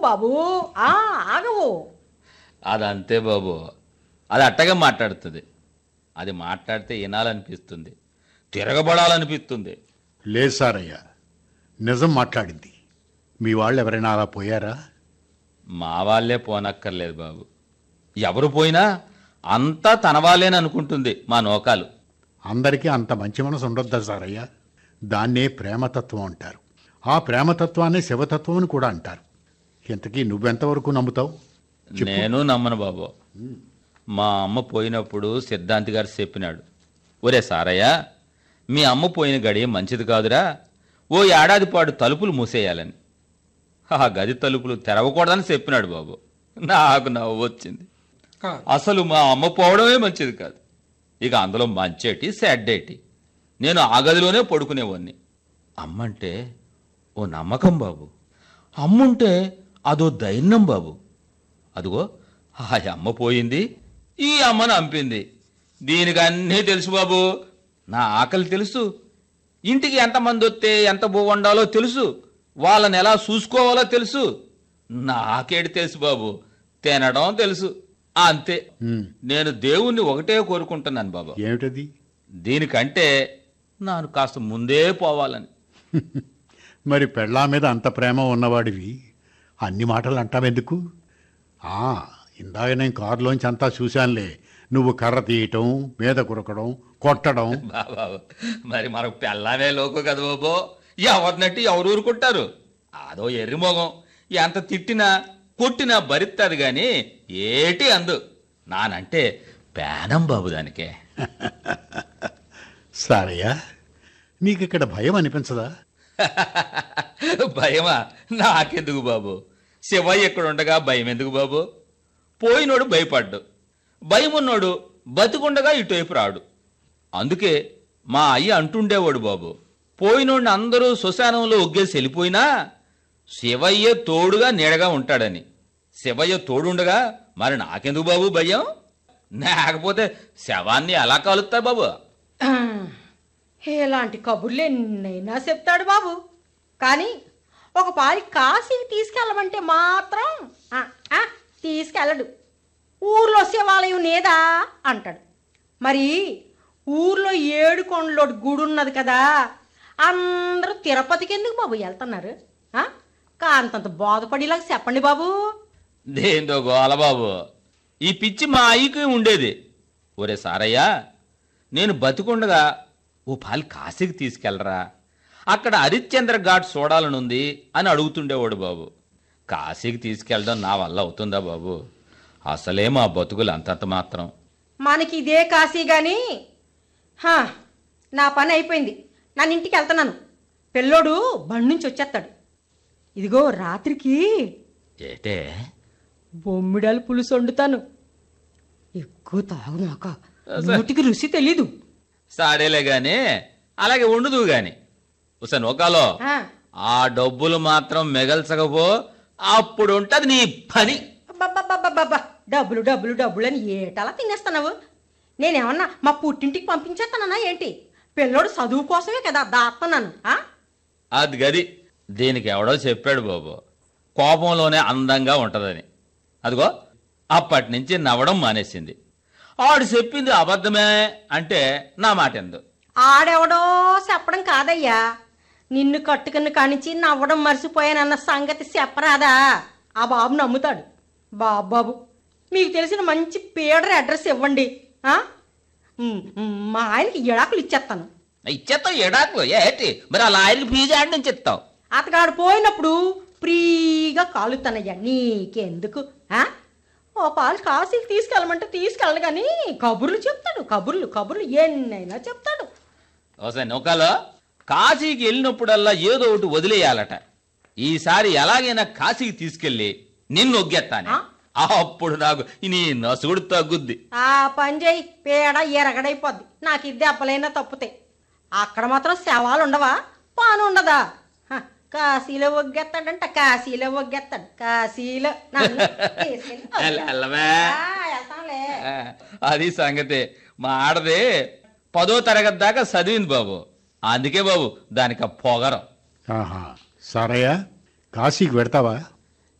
బాబు ఆ ఆగవు అదంతే బాబు అది అట్టగా మాట్లాడుతుంది అది మాట్లాడితే వినాలనిపిస్తుంది తిరగబడాలనిపిస్తుంది లేదు సారయ్య నిజం మాట్లాడింది మీ వాళ్ళు ఎవరైనా అలా పోయారా మా వాళ్ళే పోనక్కర్లేదు బాబు ఎవరు పోయినా అంతా తన వాళ్ళేని అనుకుంటుంది మా నోకాలు అందరికీ అంత మంచి మనసు ఉండొద్దా సారయ్య దాన్నే ప్రేమతత్వం అంటారు ఆ ప్రేమతత్వాన్ని శివతత్వం అని కూడా అంటారు ఇంతకీ నువ్వెంతవరకు నమ్ముతావు నేను నమ్మను బాబు మా అమ్మ పోయినప్పుడు సిద్ధాంతి గారు చెప్పినాడు ఒరే సారయ్య మీ అమ్మ పోయిన గడి మంచిది కాదురా ఓ ఏడాది పాటు తలుపులు మూసేయాలని ఆ గది తలుపులు తెరవకూడదని చెప్పినాడు బాబు నాకు నవ్వు వచ్చింది అసలు మా అమ్మ పోవడమే మంచిది కాదు ఇక అందులో మంచేటి సెడ్డేటి నేను ఆ గదిలోనే పడుకునేవాడిని అమ్మంటే ఓ నమ్మకం బాబు అమ్ముంటే అదో దైన్యం బాబు అదిగో ఆ అమ్మ పోయింది ఈ అమ్మను అంపింది దీనికి అన్నీ తెలుసు బాబు నా ఆకలి తెలుసు ఇంటికి ఎంతమంది వస్తే ఎంత బో వండాలో తెలుసు వాళ్ళని ఎలా చూసుకోవాలో తెలుసు నాకేటి తెలుసు బాబు తినడం తెలుసు అంతే ఉమ్, నేను దేవుణ్ణి ఒకటే కోరుకుంటున్నాను బాబు ఏమిటది దీనికంటే నాను కాస్త ముందే పోవాలని మరి పెళ్ళా మీద అంత ప్రేమ ఉన్నవాడివి అన్ని మాటలు అంటావెందుకు ఆ, ఇందాక నేను కారులోంచి అంతా చూశానులే నువ్వు కర్ర తీయటం మీద కురకడం కొట్టడం బాబా మరి మనకు పెళ్ళామే లోకు కదా బాబు ఎవరినట్టు ఎవరు ఊరుకుంటారు అదో ఎర్రి మొగం ఎంత తిట్టినా కొట్టినా భరిస్తుంది గాని ఏటి అందు నానంటే పేనం బాబు దానికే సారయ్య నీకు ఇక్కడ భయం అనిపించదా భయమా నాకెందుకు బాబు శివయ్య ఎక్కడ ఉండగా భయం ఎందుకు బాబు పోయినోడు భయపడ్డు భయం ఉన్నోడు బతికుండగా ఇటువైపు రాడు అందుకే మా అయ్య అంటుండేవాడు బాబు పోయినోడిని అందరూ శ్మశానంలో ఒగ్గేసి వెళ్ళిపోయినా శివయ్య తోడుగా నీడగా ఉంటాడని శివయ్య తోడుండగా మరి నాకెందుకు బాబు భయం లేకపోతే శవాన్ని ఎలా కాలుస్తా బాబు ఆ, ఇలాంటి కబుర్లు ఎన్నైనా చెప్తాడు బాబు కానీ ఒక పారి కాశీకి తీసుకెళ్ళమంటే మాత్రం ఆ, ఆ, తీసుకెళ్ళడు ఊర్లో శివాలయం నేదా అంటాడు మరి ఊర్లో ఏడు కొండలోటి గుడి ఉన్నది కదా అందరూ తిరుపతికి ఎందుకు బాబు వెళ్తున్నారు ఆ? కాంతంత బాధపడేలాగా చెప్పండి బాబు దేంతో గోల బాబు ఈ పిచ్చి మా అయ్యకి ఉండేది ఒరే సారయ్య నేను బతికుండగా ఓ పాలు కాశీకి తీసుకెళ్ళరా అక్కడ హరిశ్చంద్ర ఘాట్ చూడాలనుంది అని అడుగుతుండేవాడు బాబు కాశీకి తీసుకెళ్ళడం నా వల్ల అవుతుందా బాబు అసలే మా బతుకులు అంతంత మాత్రం మనకి ఇదే కాశీ గాని హా, నా పని అయిపోయింది నన్ను ఇంటికి వెళ్తున్నాను పిల్లోడు బండి నుంచి వచ్చేస్తాడు ఇదిగో రాత్రికి ఏటే బొమ్మిడాలు పులుసు వండుతాను ఎక్కువ తాగునాక నోటికి రుచి తెలీదు సాడేలే గాని అలాగే ఉండదు గాని ఉస నోకాలో ఆ, ఆ డబ్బులు మాత్రం మిగల్చకపో అప్పుడు ఉంటది నీ పని అబ్బబ్బబ్బబ్బబ్బబ్బ, డబ్బులు డబ్బులు డబ్బులు అని ఏటలా తినేస్తున్నావు నేనేమన్నా మా పుట్టింటికి పంపించేస్తానన్నా ఏంటి పిల్లోడు చదువు కోసమే కదా దాస్తున్నాను ఆ? అది గది దీనికి ఎవడో చెప్పాడు బాబు కోపంలోనే అందంగా ఉంటదని అదిగో అప్పటి నుంచి నవ్వడం మానేసింది ఆడు చెప్పింది అబద్ధమే అంటే నా మాట ఎందు ఆడెవడో చెప్పడం కాదయ్యా నిన్ను కట్టుకుని కానించి నవ్వడం మర్చిపోయానన్న సంగతి చెప్పరాదా ఆ బాబు నమ్ముతాడు బాబు బాబు మీకు తెలిసిన మంచి పీడర్ అడ్రస్ ఇవ్వండి ఆ? ఉమ్, ఉమ్, మా ఆయనకి ఎడాకులు ఇచ్చేస్తాను ఇచ్చేస్తావు ఎడాకులు ఏటి మరి అలా ఆయనకి ఫీజు ఆడి నుంచి ఇస్తావు అతగాడు పోయినప్పుడు ఫ్రీగా కాలుతానయ్యా నీకెందుకు ఆ? ఓ పాలు కాశీకి తీసుకెళ్ళమంటే తీసుకెళ్ళడు కానీ కబుర్లు చెప్తాడు కబుర్లు కబుర్లు ఎన్నైనా చెప్తాడు ఒకసారి నౌకాలో కాశీకి వెళ్ళినప్పుడల్లా ఏదో ఒకటి వదిలేయాలట ఈసారి ఎలాగైనా కాశీకి తీసుకెళ్ళి నిన్ను ఒగ్గెత్తాను ఆ? అప్పుడు నాకు నీ నసుగుడు తగ్గుద్ది ఆ పని చేయి పేడ ఎరగడైపోద్ది నాకు ఇది దెబ్బలైనా తప్పుతాయి అక్కడ మాత్రం శవాలు ఉండవా పాను ఉండదా హ, కాశీలో ఒగ్గేస్తాడంట కాశీలో ఒగ్గేస్తాడు కాశీలో నన్ను తీసుకెళ్ళి ఎల్ల- ఎల్లవే. ఆ, వెళ్తాంలే. ఆ, అది సంగతి మా ఆడది పదో తరగతి దాకా చదివింది బాబు అందుకే బాబు దానికి ఆ పొగరం ఆహా సారయ్య కాశీకి పెడతావా